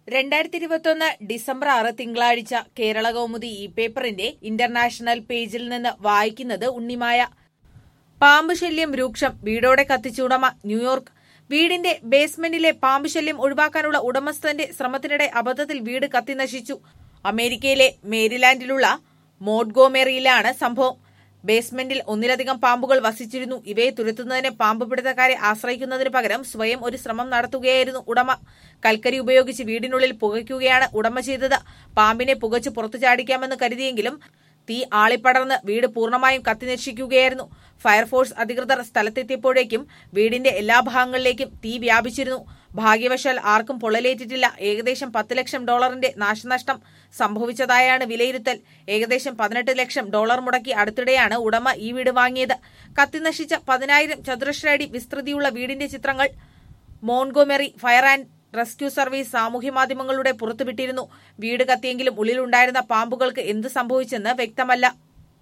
രണ്ടായിരത്തി ഇരുപത്തൊന്ന് ഡിസംബർ ആറ് തിങ്കളാഴ്ച കേരള കൗമുദി ഈ പേപ്പറിന്റെ ഇന്റർനാഷണൽ പേജിൽ നിന്ന് വായിക്കുന്നത് ഉണ്ണിമായ പാമ്പ് ശല്യം രൂക്ഷം വീടോടെ കത്തിച്ച ഉടമ ന്യൂയോർക്ക് വീടിന്റെ ബേസ്മെന്റിലെ പാമ്പ് ശല്യം ഒഴിവാക്കാനുള്ള ഉടമസ്ഥന്റെ ശ്രമത്തിനിടെ അബദ്ധത്തിൽ വീട് കത്തിനശിച്ചു അമേരിക്കയിലെ മേരിലാൻഡിലുള്ള മോഡ്ഗോമെറിയിലാണ് സംഭവം ബേസ്മെന്റിൽ ഒന്നിലധികം പാമ്പുകൾ വസിച്ചിരുന്നു ഇവയെ തുരത്തുന്നതിന് പാമ്പ് പിടുത്തക്കാരെ ആശ്രയിക്കുന്നതിന് പകരം സ്വയം ഒരു ശ്രമം നടത്തുകയായിരുന്നു ഉടമ കൽക്കരി ഉപയോഗിച്ച് വീടിനുള്ളിൽ പുകയ്ക്കുകയാണ് ഉടമ ചെയ്തത് പാമ്പിനെ പുകച്ച് പുറത്തു ചാടിക്കാമെന്ന് കരുതിയെങ്കിലും തീ ആളിപ്പടർന്ന് വീട് പൂർണ്ണമായും കത്തിനശിക്കുകയായിരുന്നു ഫയർഫോഴ്സ് അധികൃതർ സ്ഥലത്തെത്തിയപ്പോഴേക്കും വീടിന്റെ എല്ലാ ഭാഗങ്ങളിലേക്കും തീ വ്യാപിച്ചിരുന്നു ഭാഗ്യവശാൽ ആർക്കും പൊള്ളലേറ്റിട്ടില്ല ഏകദേശം പത്ത് ലക്ഷം ഡോളറിന്റെ നാശനഷ്ടം സംഭവിച്ചതായാണ് വിലയിരുത്തൽ ഏകദേശം പതിനെട്ട് ലക്ഷം ഡോളർ മുടക്കി അടുത്തിടെയാണ് ഉടമ ഈ വീട് വാങ്ങിയത് കത്തിനശിച്ച പതിനായിരം ചതുരശ്ര അടി വിസ്തൃതിയുള്ള വീടിന്റെ ചിത്രങ്ങൾ Montgomery fire and rescue service സാമൂഹ്യ മാധ്യമങ്ങളുടെ പുറത്തുവിട്ടിരുന്നു വീട് കത്തിയെങ്കിലും ഉള്ളിലുണ്ടായിരുന്ന പാമ്പുകൾക്ക് എന്ത് സംഭവിച്ചെന്ന് വ്യക്തമല്ല